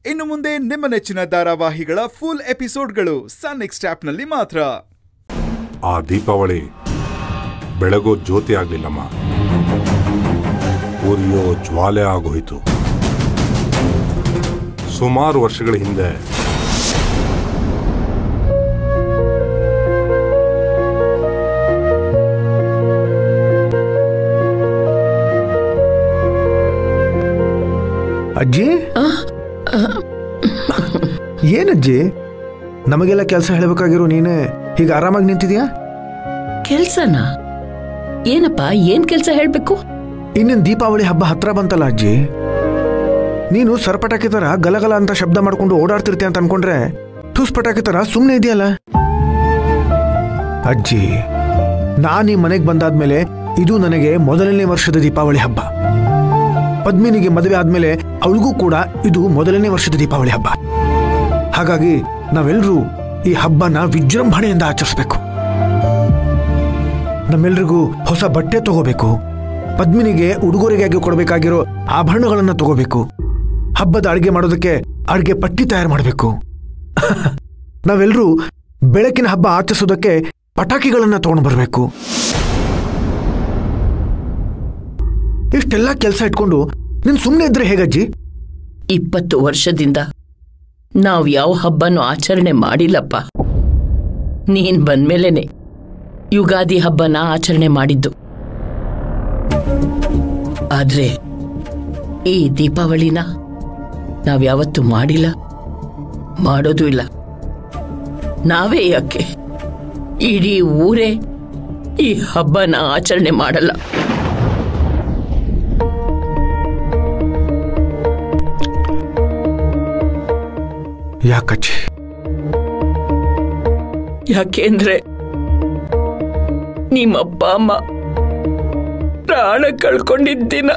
ಇನ್ನು ಮುಂದೆ ನಿಮ್ಮ ನೆಚ್ಚಿನ ಧಾರಾವಾಹಿಗಳ ಫುಲ್ ಎಪಿಸೋಡ್ಗಳು ಸನ್ ನೆಕ್ಸ್ಟ್ ಆಪ್ನಲ್ಲಿ ಮಾತ್ರ ಆ ದೀಪಾವಳಿ ಬೆಳಗೋ ಜ್ಯೋತಿ ಆಗ್ಲಿಲ್ಲಮ್ಮ ಉರಿಯೋ ಜ್ವಾಲೆ ಆಗೋಯ್ತು ಸುಮಾರು ವರ್ಷಗಳ ಹಿಂದೆ ಅಜ್ಜಿ ಏನಜ್ಜಿ ನಮಗೆಲ್ಲ ಕೆಲಸ ಹೇಳಬೇಕಾಗಿರೋ ನೀನೇ ಹೀಗೆ ಆರಾಮಾಗಿ ನಿಂತಿದ್ಯಾ ಕೆಲ್ಸನಾ ಏನಪ್ಪ ಏನ್ ಕೆಲ್ಸ ಹೇಳ್ಬೇಕು ಇನ್ನೇನು ದೀಪಾವಳಿ ಹಬ್ಬ ಹತ್ರ ಬಂತಲ್ಲ ಅಜ್ಜಿ ನೀನು ಸರ್ಪಟಾಕಿ ತರ ಗಲಗಲ ಅಂತ ಶಬ್ದ ಮಾಡ್ಕೊಂಡು ಓಡಾಡ್ತಿರ್ತೀಯ ಅಂತ ಅನ್ಕೊಂಡ್ರೆ ಟೂಸ್ ಪಟಾಕಿ ತರ ಸುಮ್ಮನೆ ಇದೆಯಲ್ಲ ಅಜ್ಜಿ ನಾನು ಈ ಮನೆಗೆ ಬಂದಾದ್ಮೇಲೆ ಇದು ನನಗೆ ಮೊದಲನೇ ವರ್ಷದ ದೀಪಾವಳಿ ಹಬ್ಬ ಪದ್ಮಿನಿಗೆ ಮದುವೆ ಆದ್ಮೇಲೆ ಅವಳಿಗೂ ಕೂಡ ಇದು ಮೊದಲನೇ ವರ್ಷದ ದೀಪಾವಳಿ ಹಬ್ಬ ಹಾಗಾಗಿ ನಾವೆಲ್ಲರೂ ಈ ಹಬ್ಬನ ವಿಜೃಂಭಣೆಯಿಂದ ಆಚರಿಸ್ಬೇಕು ನಮ್ಮೆಲ್ರಿಗೂ ಹೊಸ ಬಟ್ಟೆ ತಗೋಬೇಕು ಪದ್ಮಿನಿಗೆ ಉಡುಗೊರೆಗಾಗಿ ಕೊಡಬೇಕಾಗಿರೋ ಆಭರಣಗಳನ್ನ ತಗೋಬೇಕು ಹಬ್ಬದ ಅಡುಗೆ ಮಾಡೋದಕ್ಕೆ ಅಡುಗೆ ಪಟ್ಟಿ ತಯಾರು ಮಾಡಬೇಕು ನಾವೆಲ್ಲರೂ ಬೆಳಕಿನ ಹಬ್ಬ ಆಚರಿಸೋದಕ್ಕೆ ಪಟಾಕಿಗಳನ್ನ ತಗೊಂಡು ಬರಬೇಕು ಇಷ್ಟೆಲ್ಲ ಕೆಲಸ ಇಟ್ಕೊಂಡು ನೀನ್ ಸುಮ್ಮನೆ ಇದ್ರೆ ಹೇಗಜ್ಜಿ ಇಪ್ಪತ್ತು ವರ್ಷದಿಂದ ನಾವ್ ಯಾವ ಹಬ್ಬನೂ ಆಚರಣೆ ಮಾಡಿಲ್ಲಪ್ಪ ನೀನ್ ಬಂದ್ಮೇಲೆನೆ ಯುಗಾದಿ ಹಬ್ಬನ ಆಚರಣೆ ಮಾಡಿದ್ದು ಆದ್ರೆ ಈ ದೀಪಾವಳಿನ ನಾವ್ಯಾವತ್ತೂ ಮಾಡಿಲ್ಲ ಮಾಡೋದು ಇಲ್ಲ ನಾವೇ ಯಾಕೆ ಇಡೀ ಊರೇ ಈ ಹಬ್ಬನ ಆಚರಣೆ ಮಾಡಲ್ಲ ಯಾಕಜ್ಜಿ ಯಾಕೆಂದ್ರೆ ನಿಮ್ಮಪ್ಪ ಅಮ್ಮ ಪ್ರಾಣ ಕಳ್ಕೊಂಡಿದ್ದಿನ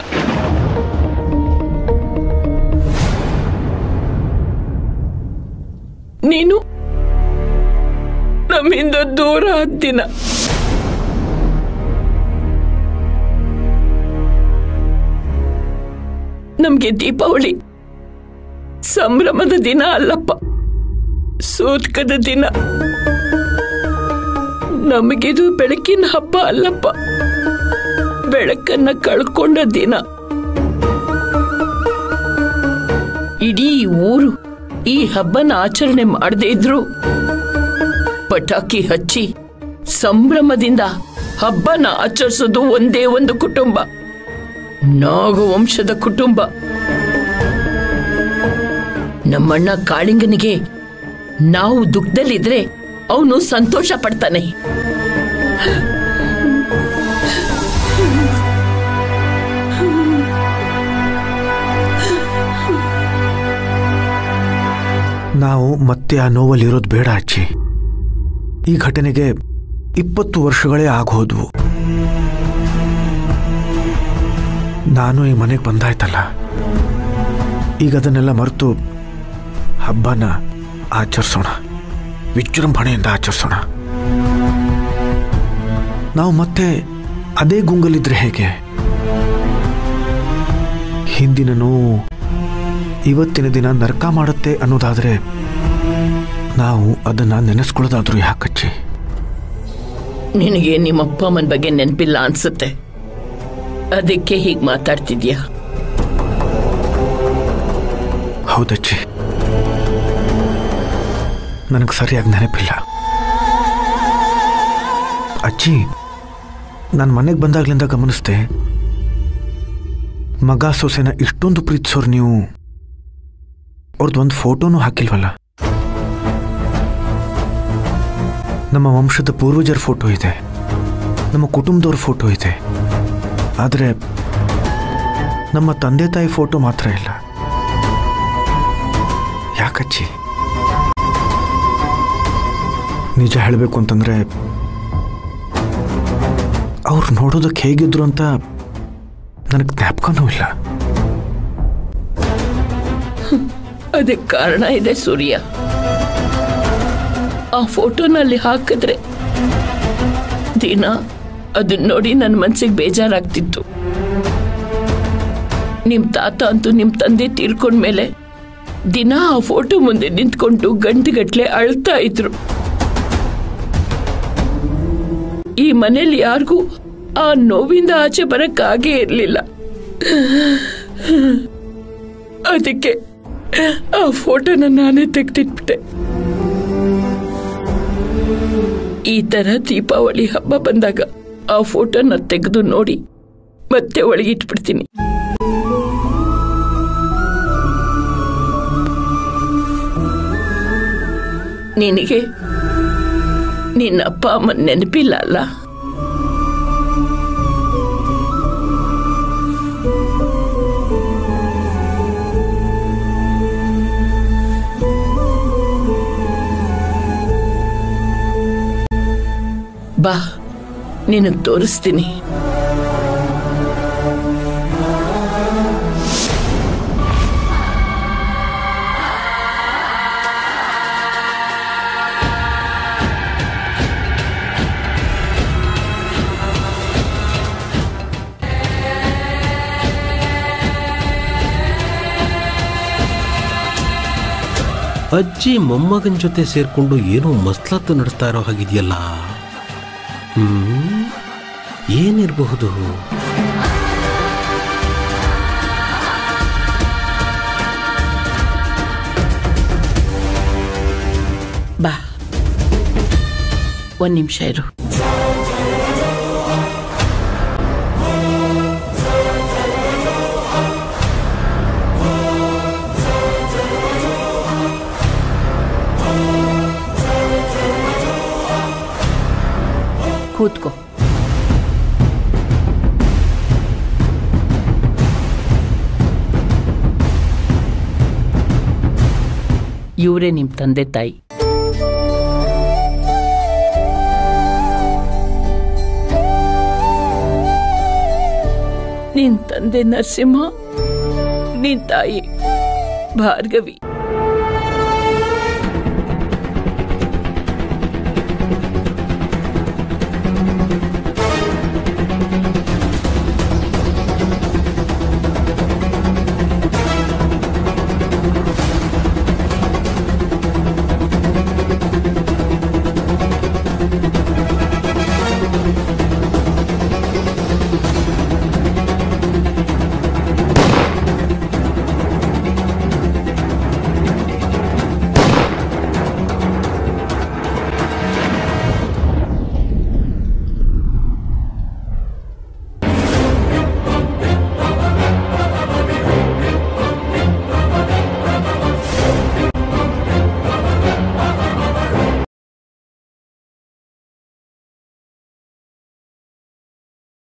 ನೀನು ನಮ್ಮಿಂದ ದೂರ ಆದ ದಿನ ನಮ್ಗೆ ದೀಪಾವಳಿ ಸಂಭ್ರಮದ ದಿನ ಅಲ್ಲಪ್ಪ ಸೂತ್ಕದ ದಿನ ನಮಗಿದು ಬೆಳಕಿನ ಹಬ್ಬ ಅಲ್ಲಪ್ಪ ಬೆಳಕನ್ನ ಕಳ್ಕೊಂಡ ದಿನ ಇಡೀ ಊರು ಈ ಹಬ್ಬನ ಆಚರಣೆ ಮಾಡದೇ ಇದ್ರು ಪಟಾಕಿ ಹಚ್ಚಿ ಸಂಭ್ರಮದಿಂದ ಹಬ್ಬನ ಆಚರಿಸೋದು ಒಂದೇ ಒಂದು ಕುಟುಂಬ ನಾಗವಂಶದ ಕುಟುಂಬ ನಮ್ಮಣ್ಣ ಕಾಳಿಂಗನಿಗೆ ನಾವು ದುಃಖದಲ್ಲಿದ್ರೆ ಅವನು ಸಂತೋಷ ಪಡ್ತಾನೆ ನಾವು ಮತ್ತೆ ಆ ನೋವಲ್ಲಿರೋದು ಬೇಡ ಅಜ್ಜಿ ಈ ಘಟನೆಗೆ ಇಪ್ಪತ್ತು ವರ್ಷಗಳೇ ಆಗೋದ್ವು ನಾನು ಈ ಮನೆಗೆ ಬಂದಾಯ್ತಲ್ಲ ಈಗ ಅದನ್ನೆಲ್ಲ ಮರೆತು ಹಬ್ಬನ ಆಚರಿಸೋಣ ವಿಜೃಂಭಣೆಯಿಂದ ಆಚರಿಸೋಣ ನಾವು ಮತ್ತೆ ಅದೇ ಗುಂಗಲಿದ್ರೆ ಹೇಗೆ ಹಿಂದಿನ ನೋವು ಇವತ್ತಿನ ದಿನ ನರಕ ಮಾಡುತ್ತೆ ಅನ್ನೋದಾದ್ರೆ ನಾವು ಅದನ್ನ ನೆನೆಸ್ಕೊಳ್ಳೋದಾದ್ರೂ ಯಾಕಚ್ಚಿ ನಿನಗೆ ನಿಮ್ಮ ಅಪ್ಪ ಅಮ್ಮನ ಬಗ್ಗೆ ನೆನಪಿಲ್ಲ ಅನ್ಸುತ್ತೆ ಅದಕ್ಕೆ ಹೀಗೆ ಮಾತಾಡ್ತಿದ್ಯಾ ಹೌದಜ್ಜಿ ನನಗೆ ಸರಿಯಾಗಿ ನೆನಪಿಲ್ಲ ಅಜ್ಜಿ ನಾನು ಮನೆಗೆ ಬಂದಾಗ್ಲಿಂದ ಗಮನಿಸ್ದೆ ಮಗ ಸೊಸೆನ ಇಷ್ಟೊಂದು ಪ್ರೀತಿಸೋರು ನೀವು ಅವ್ರದ್ದು ಒಂದು ಫೋಟೋನೂ ಹಾಕಿಲ್ವಲ್ಲ ನಮ್ಮ ವಂಶದ ಪೂರ್ವಜರ ಫೋಟೋ ಇದೆ ನಮ್ಮ ಕುಟುಂಬದವ್ರ ಫೋಟೋ ಇದೆ ಆದರೆ ನಮ್ಮ ತಂದೆ ತಾಯಿ ಫೋಟೋ ಮಾತ್ರ ಇಲ್ಲ ಯಾಕಚ್ಚಿ ನಿಜ ಹೇಳಬೇಕು ಅಂತಂದ್ರೆ ಅವ್ರು ನೋಡೋದಕ್ಕೆ ಹೇಗಿದ್ರು ಅಂತ ನನಗೆ ಜ್ಞಾಪಕನೂ ಇಲ್ಲ ಅದಕ್ಕೆ ಕಾರಣ ಇದೆ ಸೂರ್ಯ ಆ ಫೋಟೋನಲ್ಲಿ ಹಾಕಿದ್ರೆ ದಿನ ಅದನ್ನ ನೋಡಿ ನನ್ನ ಮನ್ಸಿಗೆ ಬೇಜಾರಾಗ್ತಿತ್ತು ನಿಮ್ ತಾತ ಅಂತೂ ನಿಮ್ ತಂದೆ ತೀರ್ಕೊಂಡ್ಮೇಲೆ ದಿನ ಆ ಫೋಟೋ ಮುಂದೆ ನಿಂತ್ಕೊಂಡು ಗಂಟೆಗಟ್ಲೆ ಅಳ್ತಾ ಇದ್ರು ಈ ಮನೇಲಿ ಯಾರಿಗೂ ಆ ನೋವಿಂದ ಆಚೆ ಬರಕ್ಕಾಗೇ ಇರಲಿಲ್ಲ ಅದಕ್ಕೆ ಆ ಫೋಟೋನ ನಾನೇ ತೆಗೆದಿಟ್ಬಿಟ್ಟೆ ಈ ತರ ದೀಪಾವಳಿ ಹಬ್ಬ ಬಂದಾಗ ಆ ಫೋಟೋನ ತೆಗೆದು ನೋಡಿ ಮತ್ತೆ ಒಳಗಿಟ್ಬಿಡ್ತೀನಿ ನಿನಗೆ ನಿನ್ನ ಅಪ್ಪ ಅಮ್ಮನ ನೆನಪಿಲ್ಲ ಅಲ್ಲ ಬಾ ನಿನಗೆ ತೋರಿಸ್ತೀನಿ ಅಜ್ಜಿ ಮೊಮ್ಮಗನ ಜೊತೆ ಸೇರ್ಕೊಂಡು ಏನೋ ಮಸ್ಲತ್ತು ನಡೆಸ್ತಾ ಇರೋ ಹಾಗಿದೆಯಲ್ಲ ಹ್ಮ್ ಏನಿರಬಹುದು ಬಾ ಒಂದ್ ನಿಮಿಷ ಇರು ಕೂತ್ಕೋ ಇವರೇ ನಿಮ್ ತಂದೆ ತಾಯಿ ನಿನ್ ತಂದೆ ನರಸಿಂಹ ನಿನ್ ತಾಯಿ ಭಾರ್ಗವಿ